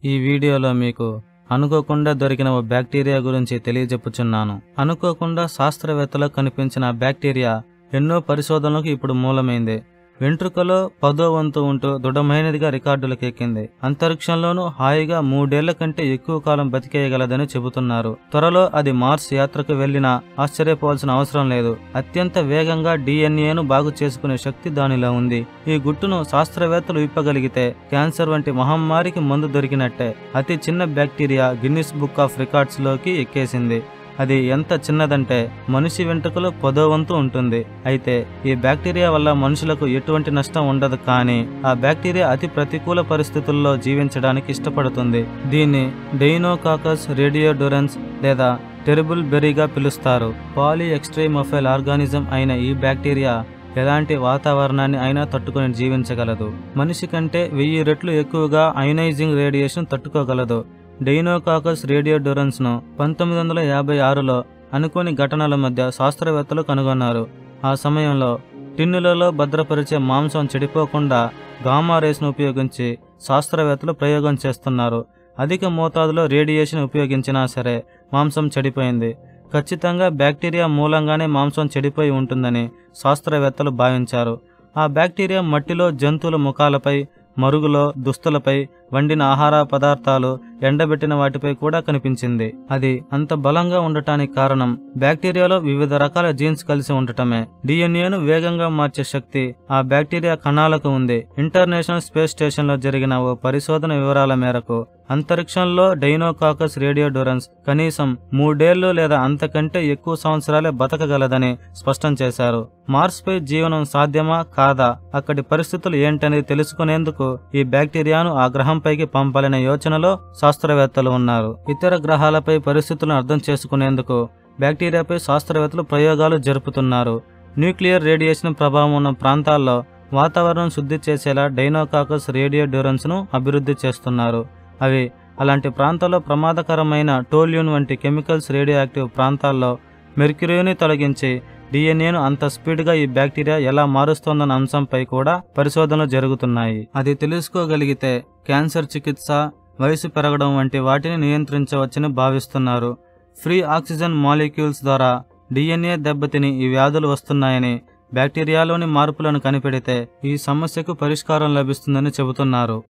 ఈ వీడియోలో మీకు అనుకోకుండా దొరికిన ఓ బ్యాక్టీరియా గురించి తెలియజెప్పుచున్నాను అనుకోకుండా శాస్త్రవేత్తలో కనిపించిన ఆ బ్యాక్టీరియా ఎన్నో పరిశోధనలకు ఇప్పుడు మూలమైంది వెంట్రుకలో పదో వంతు ఉంటూ దృఢమైనదిగా రికార్డులకు ఎక్కింది అంతరిక్షంలోనూ హాయిగా మూడేళ్ల కంటే ఎక్కువ కాలం బతికేయగలదని చెబుతున్నారు త్వరలో అది మార్స్ యాత్రకు వెళ్లినా ఆశ్చర్యపోవాల్సిన అవసరం లేదు అత్యంత వేగంగా డిఎన్ఏను బాగు చేసుకునే శక్తి దానిలో ఉంది ఈ గుట్టును శాస్త్రవేత్తలు విప్పగలిగితే క్యాన్సర్ వంటి మహమ్మారికి మందు దొరికినట్టే అతి చిన్న bacteria Guinness book of records లోకి ఎక్కేసింది అది ఎంత చిన్నదంటే మనిషి వెంట్రుకలో పదో వంతు ఉంటుంది అయితే ఈ బ్యాక్టీరియా వల్ల మనుషులకు ఎటువంటి నష్టం ఉండదు కానీ ఆ బ్యాక్టీరియా అతి ప్రతికూల పరిస్థితుల్లో జీవించడానికి ఇష్టపడుతుంది దీన్ని డెయినోకాకస్ రేడియోడొరెన్స్ లేదా టెరిబుల్ బెర్రీగా పిలుస్తారు పాలీ ఎక్స్ట్రీమొఫైల్ ఆర్గానిజం అయిన ఈ బ్యాక్టీరియా ఎలాంటి వాతావరణాన్ని అయినా తట్టుకొని జీవించగలదు మనిషి కంటే వెయ్యి రెట్లు ఎక్కువగా అయోనైజింగ్ రేడియేషన్ తట్టుకోగలదు డెయినోకాకస్ రేడియోడొరెన్స్ ను పంతొమ్మిది వందల యాభై ఆరులో అనుకోని ఘటనల మధ్య శాస్త్రవేత్తలు కనుగొన్నారు ఆ సమయంలో టిన్నులలో భద్రపరిచే మాంసం చెడిపోకుండా గామా రేస్ను ఉపయోగించి శాస్త్రవేత్తలు ప్రయోగం చేస్తున్నారు అధిక మోతాదులో రేడియేషన్ ఉపయోగించినా సరే మాంసం చెడిపోయింది ఖచ్చితంగా బ్యాక్టీరియా మూలంగానే మాంసం చెడిపోయి ఉంటుందని శాస్త్రవేత్తలు భావించారు ఆ బ్యాక్టీరియా మట్టిలో జంతువుల ముఖాలపై మరుగులో దుస్తులపై వండిన ఆహార పదార్థాలు ఎండబెట్టిన వాటిపై కూడా కనిపించింది అది అంత బలంగా ఉండటానికి కారణం బ్యాక్టీరియాలో వివిధ రకాల జీన్స్ కలిసి ఉండటమే డిఎన్ఏను వేగంగా మార్చే శక్తి ఆ బ్యాక్టీరియా కణాలకు ఉంది ఇంటర్నేషనల్ స్పేస్ స్టేషన్ లో జరిగిన ఓ పరిశోధన వివరాల మేరకు అంతరిక్షంలో డైనోకాకస్ రేడియోడొరన్స్ కనీసం మూడేళ్లు లేదా అంతకంటే ఎక్కువ సంవత్సరాలే బతకగలదని స్పష్టం చేశారు మార్స్ పై జీవనం సాధ్యమా కాదా అక్కడి పరిస్థితులు ఏంటనేది తెలుసుకునేందుకు ఈ బ్యాక్టీరియాను ఆ గ్రహంపైకి పంపాలనే యోచనలో శాస్త్రవేత్తలు ఉన్నారు ఇతర గ్రహాలపై పరిస్థితులను అర్థం చేసుకునేందుకు బ్యాక్టీరియాపై శాస్త్రవేత్తలు ప్రయోగాలు జరుపుతున్నారు న్యూక్లియర్ రేడియేషన్ ప్రభావం ఉన్న ప్రాంతాల్లో వాతావరణం శుద్ధి చేసేలా డైనోకాకస్ రేడియోడ్యూరెన్స్ ను అభివృద్ధి చేస్తున్నారు అవి అలాంటి ప్రాంతాల్లో ప్రమాదకరమైన టోల్యూన్ వంటి కెమికల్స్ రేడియో యాక్టివ్ ప్రాంతాల్లో మెర్క్యూరీని తొలగించి డిఎన్ఏను అంత స్పీడ్గా ఈ బ్యాక్టీరియా ఎలా మారుస్తోందన్న అంశంపై కూడా పరిశోధనలు జరుగుతున్నాయి అది తెలుసుకోగలిగితే క్యాన్సర్ చికిత్స వయసు పెరగడం వంటి వాటిని నియంత్రించవచ్చని భావిస్తున్నారు ఫ్రీ ఆక్సిజన్ మాలిక్యూల్స్ ద్వారా డిఎన్ఏ దెబ్బతిని ఈ వ్యాధులు వస్తున్నాయని బ్యాక్టీరియాలోని మార్పులను కనిపెడితే ఈ సమస్యకు పరిష్కారం లభిస్తుందని చెబుతున్నారు